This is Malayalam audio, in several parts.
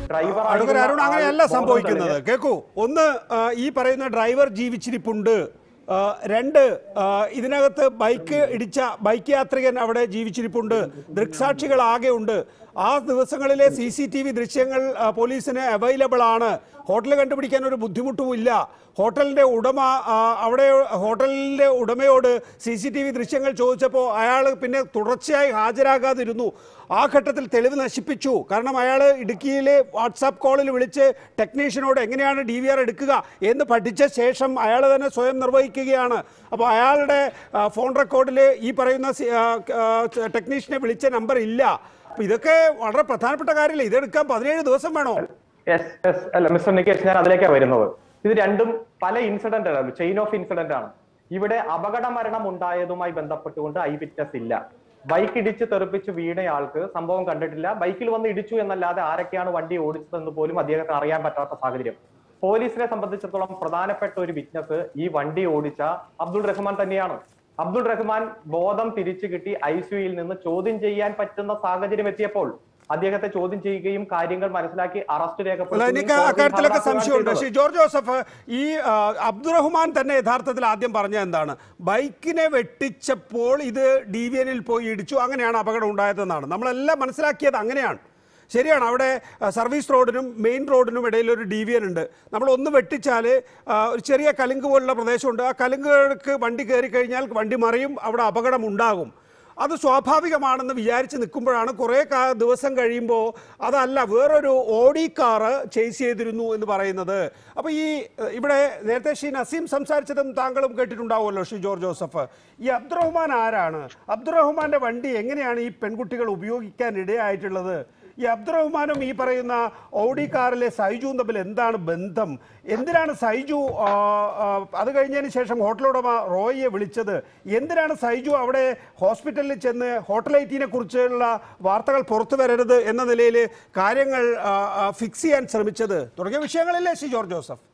ഡ്രൈവർ അടുക്കൽ അരുൺ അങ്ങനെയല്ല സംഭവിക്കുന്നത് കേൾക്കൂ ഒന്ന് ആ, ഈ പറയുന്ന ഡ്രൈവർ ജീവിച്ചിരിപ്പുണ്ട് ആ, രണ്ട് ആ, ഇതിനകത്ത് ബൈക്ക് ഇടിച്ച ബൈക്ക് യാത്രികൻ അവിടെ ജീവിച്ചിരിപ്പുണ്ട് ദൃക്സാക്ഷികൾ ആകെ ഉണ്ട് ആ ദിവസങ്ങളിലെ സി സി ടി വി ദൃശ്യങ്ങൾ ആ, പോലീസിന് അവൈലബിൾ ആണ് ഹോട്ടൽ കണ്ടുപിടിക്കാൻ ഒരു ബുദ്ധിമുട്ടുമില്ല ഹോട്ടലിന്റെ ഉടമ ആ, അവിടെ ഹോട്ടലിന്റെ ഉടമയോട് സി സി ടി വി ദൃശ്യങ്ങൾ ചോദിച്ചപ്പോൾ അയാൾ പിന്നെ തുടർച്ചയായി ഹാജരാകാതിരുന്നു ആ ഘട്ടത്തിൽ തെളിവ് നശിപ്പിച്ചു കാരണം അയാൾ ഇടുക്കിയിലെ വാട്സാപ്പ് കോളിൽ വിളിച്ച് ടെക്നീഷ്യനോട് എങ്ങനെയാണ് ഡി വി ആർ എടുക്കുക എന്ന് പഠിച്ച ശേഷം അയാൾ തന്നെ സ്വയം നിർവഹിക്കുകയാണ് അപ്പോൾ അയാളുടെ ആ, ഫോൺ റെക്കോർഡിൽ ഈ പറയുന്ന സി- ആ, ആ, ടെക്നീഷ്യനെ വിളിച്ച നമ്പർ ഇല്ല അപ്പോൾ ഇതൊക്കെ വളരെ പ്രധാനപ്പെട്ട കാര്യമില്ല ഇതെടുക്കാൻ പതിനേഴ് ദിവസം വേണോ യെസ് യെസ് അല്ല മിസ്റ്റർ നികേഷ് ഞാൻ അതിലേക്കാണ് വരുന്നത് ഇത് രണ്ടും പല ഇൻസിഡന്റ് ആണ് ചെയിൻ ഓഫ് ഇൻസിഡന്റ് ആണ് ഇവിടെ അപകട മരണം ഉണ്ടായതുമായി ബന്ധപ്പെട്ടുകൊണ്ട് ഐ വിറ്റ്നസ് ഇല്ല ബൈക്ക് ഇടിച്ച് തെറിപ്പിച്ച് വീണയാൾക്ക് സംഭവം കണ്ടിട്ടില്ല ബൈക്കിൽ വന്ന് ഇടിച്ചു എന്നല്ലാതെ ആരൊക്കെയാണ് വണ്ടി ഓടിച്ചതെന്ന് പോലും അദ്ദേഹത്തിന് അറിയാൻ പറ്റാത്ത സാഹചര്യം പോലീസിനെ സംബന്ധിച്ചിടത്തോളം പ്രധാനപ്പെട്ട ഒരു വിറ്റ്നസ് ഈ വണ്ടി ഓടിച്ച അബ്ദുൾ റഹ്മാൻ തന്നെയാണ് അബ്ദുൾ റഹ്മാൻ ബോധം തിരിച്ചു കിട്ടി ഐ സിയുയിൽ നിന്ന് ചോദ്യം ചെയ്യാൻ പറ്റുന്ന സാഹചര്യം എത്തിയപ്പോൾ അദ്ദേഹത്തെ ചോദ്യം ചെയ്യുകയും കാര്യങ്ങൾ മനസ്സിലാക്കി അറസ്റ്റ് അല്ല എനിക്ക് അക്കാര്യത്തിലൊക്കെ സംശയമുണ്ട് ശ്രീ ജോർജ് ജോസഫ് ഈ ആ, അബ്ദുറഹ്മാൻ തന്നെ യഥാർത്ഥത്തിൽ ആദ്യം പറഞ്ഞ എന്താണ് ബൈക്കിനെ വെട്ടിച്ചപ്പോൾ ഇത് ഡി വി എനിൽ പോയി ഇടിച്ചു അങ്ങനെയാണ് അപകടം ഉണ്ടായതെന്നാണ് നമ്മളെല്ലാം മനസ്സിലാക്കിയത് അങ്ങനെയാണ് ശരിയാണ് അവിടെ ആ, സർവീസ് റോഡിനും മെയിൻ റോഡിനും ഇടയിൽ ഒരു ഡി വി എൻ ഉണ്ട് നമ്മൾ ഒന്ന് വെട്ടിച്ചാൽ ആ, ഒരു ചെറിയ കലുങ്ക് പോലുള്ള പ്രദേശമുണ്ട് ആ കലുങ്കുകൾക്ക് വണ്ടി കയറി കഴിഞ്ഞാൽ വണ്ടി മറിയും അവിടെ അപകടം ഉണ്ടാകും അത് സ്വാഭാവികമാണെന്ന് വിചാരിച്ച് നിൽക്കുമ്പോഴാണ് കുറേ കാ ദിവസം കഴിയുമ്പോൾ അതല്ല വേറൊരു ഓഡി കാറ് ചേസ് ചെയ്തിരുന്നു എന്ന് പറയുന്നത് അപ്പോൾ ഈ ഏഹ്, ഇവിടെ നേരത്തെ ശ്രീ നസീം സംസാരിച്ചതും താങ്കളും കേട്ടിട്ടുണ്ടാവുമല്ലോ ശ്രീ ജോർജ് ജോസഫ് ഈ അബ്ദുറഹ്മാൻ ആരാണ് അബ്ദുറഹ്മാന്റെ വണ്ടി എങ്ങനെയാണ് ഈ പെൺകുട്ടികൾ ഉപയോഗിക്കാൻ ഇടയായിട്ടുള്ളത് ഈ അബ്ദുറഹ്മാനും ഈ പറയുന്ന ഓഡി കാറിലെ സൈജുവും തമ്മിൽ എന്താണ് ബന്ധം എന്തിനാണ് സൈജു ആ, ആ, അത് കഴിഞ്ഞതിന് ശേഷം ഹോട്ടൽ ഉടമ റോയിയെ വിളിച്ചത് എന്തിനാണ് സൈജു അവിടെ ഹോസ്പിറ്റലിൽ ചെന്ന് ഹോട്ടൽ ഐറ്റിനെ കുറിച്ചുള്ള വാർത്തകൾ പുറത്തു വരരുത് എന്ന നിലയിൽ കാര്യങ്ങൾ ആ, ആ, ഫിക്സ് ചെയ്യാൻ ശ്രമിച്ചത് തുടങ്ങിയ വിഷയങ്ങളില്ലേ ശ്രീ ജോർജ് ജോസഫ്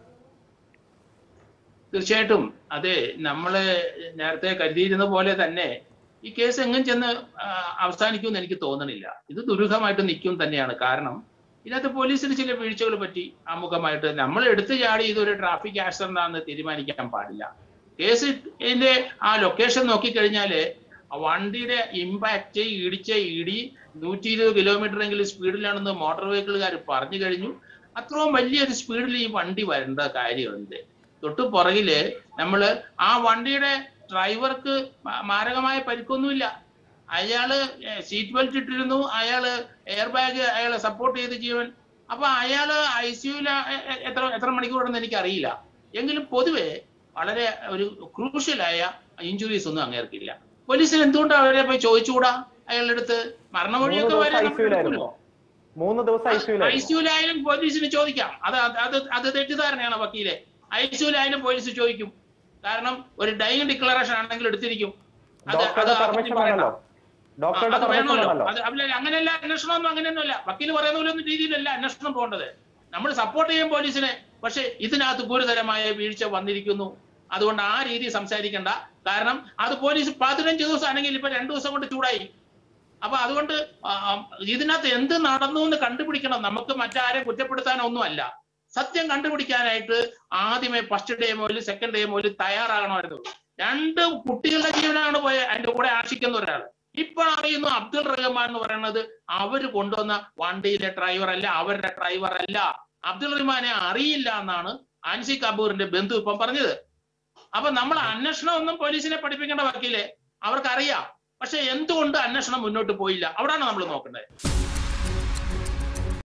തീർച്ചയായിട്ടും അതെ നമ്മള് നേരത്തെ കരുതിയിരുന്ന പോലെ തന്നെ ഈ കേസ് എങ്ങും ചെന്ന് ആ, അവസാനിക്കുമെന്ന് എനിക്ക് തോന്നണില്ല ഇത് ദുരൂഹമായിട്ട് നിൽക്കും തന്നെയാണ് കാരണം ഇതിനകത്ത് പോലീസിന് ചില വീഴ്ചകൾ പറ്റി ആമുഖമായിട്ട് നമ്മൾ എടുത്തു ചാടി ഇതൊരു ട്രാഫിക് ആക്സിഡന്റ് ആണെന്ന് തീരുമാനിക്കാൻ പാടില്ല കേസ് ഇതിന്റെ ആ ലൊക്കേഷൻ നോക്കിക്കഴിഞ്ഞാല് ആ വണ്ടിയുടെ ഇമ്പാക്ട് ഇടിച്ച ഇടി നൂറ്റി ഇരുപത് കിലോമീറ്റർ എങ്കിലും സ്പീഡിലാണെന്ന് മോട്ടോർ വെഹിക്കിളുകാർ പറഞ്ഞു കഴിഞ്ഞു അത്രയും വലിയൊരു സ്പീഡിൽ ഈ വണ്ടി വരേണ്ട കാര്യമുണ്ട് തൊട്ട് പുറകില് നമ്മള് ആ വണ്ടിയുടെ ഡ്രൈവർക്ക് മാ- മാരകമായ പരിക്കൊന്നുമില്ല അയാള് സീറ്റ് ബെൽറ്റ് ഇട്ടിരുന്നു അയാള് എയർ ബാഗ് അയാളെ സപ്പോർട്ട് ചെയ്ത് ജീവൻ അപ്പൊ അയാള് ഐ സിയുല എത്ര എത്ര മണിക്കൂറുണ്ടെന്ന് എനിക്ക് അറിയില്ല എങ്കിലും പൊതുവെ വളരെ ഒരു ക്രൂഷ്യലായ ഇഞ്ചുറീസ് ഒന്നും അങ്ങേർക്കില്ല പോലീസിന് എന്തുകൊണ്ട് അവരെ പോയി ചോദിച്ചുകൂടാ അയാളുടെ അടുത്ത് മരണമൊഴിയൊക്കെ വരെ ഐ നമ്മൾ സിയുലായിരുന്നു എടുക്കുമല്ലോ. മൂന്ന് ദിവസം ഐ ഐ സിയുലായിരുന്നു സിയുലായാലും പോലീസിന് ചോദിക്കാം അത് അത് അത് അത് തെറ്റിദ്ധാരണയാണ് വക്കീലെ ഐ സിയുലായാലും പോലീസ് ചോദിക്കും കാരണം ഒരു ഡൈങ് ഡിക്ലറേഷൻ ആണെങ്കിൽ എടുത്തിരിക്കും അത് അത് ഡോക്ടറുടെ അത് പെർമിഷൻ പറയണ്ട. വേണമല്ലോ ആ, ഡോക്ടറുടെ അത് പെർമിഷൻ വേണമല്ലോ വേണമല്ലോ അത് അല്ല അങ്ങനെയല്ല അന്വേഷണമൊന്നും അങ്ങനെയൊന്നുമല്ല വക്കീൽ പറയുന്ന പോലെ ഒന്നും രീതിയിലല്ല അന്വേഷണം പോകേണ്ടത് നമ്മൾ സപ്പോർട്ട് ചെയ്യും പോലീസിനെ പക്ഷെ ഇതിനകത്ത് ഗുരുതരമായ വീഴ്ച വന്നിരിക്കുന്നു അതുകൊണ്ട് ആ രീതി സംസാരിക്കണ്ട കാരണം അത് പോലീസ് പതിനഞ്ച് ദിവസം ആണെങ്കിൽ ഇപ്പൊ രണ്ടു ദിവസം കൊണ്ട് ചൂടായി അപ്പൊ അതുകൊണ്ട് ആ, ആ, ഇതിനകത്ത് എന്ത് നടന്നു എന്ന് കണ്ടുപിടിക്കണം നമുക്ക് മറ്റാരെ കുറ്റപ്പെടുത്താനൊന്നുമല്ല സത്യം കണ്ടുപിടിക്കാനായിട്ട് ആദ്യമേ ഫസ്റ്റ് ഡേ മുതൽ സെക്കൻഡ് ഡേ മുതൽ തയ്യാറാകണമായിരുന്നു രണ്ട് കുട്ടികളുടെ ജീവനാണ് പോയ അതിന്റെ കൂടെ ആശിക്കുന്ന ഒരാൾ ഇപ്പൊ അറിയുന്നു അബ്ദുൾ റഹ്മാൻ എന്ന് പറയുന്നത് അവര് കൊണ്ടുവന്ന വണ്ടിയിലെ ഡ്രൈവർ അല്ല അവരുടെ ഡ്രൈവർ അല്ല അബ്ദുൾ റഹ്മാനെ അറിയില്ല എന്നാണ് ആൻസി കപൂറിന്റെ ബന്ധു ഇപ്പം പറഞ്ഞത് അപ്പൊ നമ്മൾ അന്വേഷണം ഒന്നും പോലീസിനെ പഠിപ്പിക്കേണ്ട വക്കീലെ അവർക്കറിയാം പക്ഷെ എന്തുകൊണ്ട് അന്വേഷണം മുന്നോട്ട് പോയില്ല അവിടാണ് നമ്മൾ നോക്കേണ്ടത്